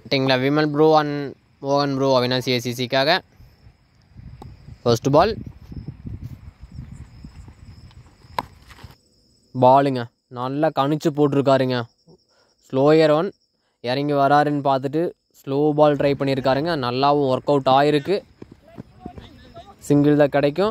பேட்டிங்கில் Vimal bro and மோகன் bro Avinashi ஏசிசிக்காக ஃபர்ஸ்ட் பால் பாலுங்க நல்லா கணிச்சு போட்டிருக்காருங்க ஸ்லோயர் ஒன் இறங்கி வராருன்னு பார்த்துட்டு ஸ்லோ பால் ட்ரை பண்ணியிருக்காருங்க நல்லாவும் ஒர்க் அவுட் ஆகிருக்கு சிங்கிள் தான் கிடைக்கும்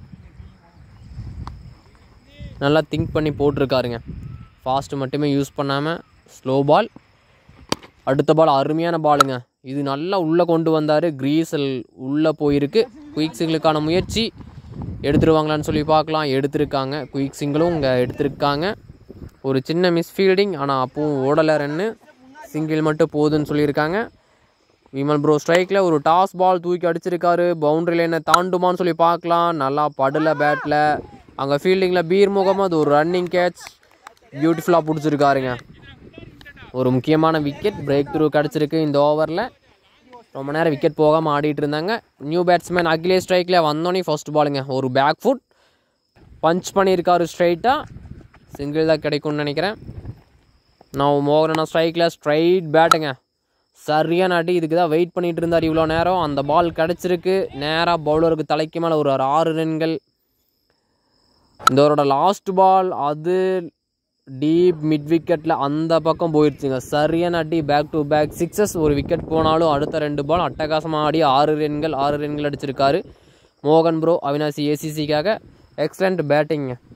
நல்லா திங்க் பண்ணி போட்டிருக்காருங்க ஃபாஸ்ட்டு மட்டுமே யூஸ் பண்ணாமல் ஸ்லோ பால் அடுத்த பால் அருமையான பாலுங்க இது நல்லா உள்ளே கொண்டு வந்தார் கிரீசல் உள்ளே போயிருக்கு குயிக் சிங்கிளுக்கான முயற்சி எடுத்துருவாங்களான்னு சொல்லி பார்க்கலாம் எடுத்திருக்காங்க குயிக் சிங்கிளும் இங்கே எடுத்திருக்காங்க ஒரு சின்ன மிஸ்ஃபீல்டிங் ஆனால் அப்பவும் ஓடலை ரன்னு சிங்கிள் மட்டும் போதுன்னு சொல்லியிருக்காங்க விமல் ப்ரோ ஸ்ட்ரைக்கில் ஒரு டாஸ் பால் தூக்கி அடிச்சிருக்காரு பவுண்டரி லைனை தாண்டுமான்னு சொல்லி பார்க்கலாம் நல்லா படலை பேட்டில் அங்கே ஃபீல்டிங்கில் பீர் முகமது ஒரு ரன்னிங் கேட்ச் பியூட்டிஃபுல்லாக பிடிச்சிருக்காருங்க ஒரு முக்கியமான விக்கெட் பிரேக் த்ரூ கிடச்சிருக்கு இந்த ஓவரில் ரொம்ப நேரம் விக்கெட் போகாமல் ஆடிட்டு இருந்தாங்க நியூ பேட்ஸ்மேன் அகிலே ஸ்ட்ரைக்கில் வந்தோடனே ஃபர்ஸ்ட் பாலுங்க ஒரு பேக் ஃபுட் பஞ்ச் பண்ணியிருக்காரு ஸ்ட்ரைட்டாக சிங்கிள் தான் கிடைக்கும்னு நினைக்கிறேன் நான் மோகனா ஸ்ட்ரைக்கில் ஸ்ட்ரைட் பேட்டுங்க சரியான அடி இதுக்கு தான் வெயிட் பண்ணிட்டு இருந்தார் இவ்வளோ நேரம் அந்த பால் கிடச்சிருக்கு நேராக பவுலருக்கு தலைக்கு மேலே ஒரு ஆறு ரன்கள் இந்தவரோட லாஸ்ட் பால் அது டீப் மிட் விக்கெட்டில் அந்த பக்கம் போயிடுச்சுங்க சரியான அடி பேக் டு பேக் சிக்ஸஸ் ஒரு விக்கெட் போனாலும் அடுத்த ரெண்டு பால் அட்டகாசமாக ஆடி ஆறு ரன்கள் ஆறு ரன்கள் அடிச்சிருக்காரு மோகன் ப்ரோ அவினாசி ஏசிசிக்காக எக்ஸலண்ட் பேட்டிங்க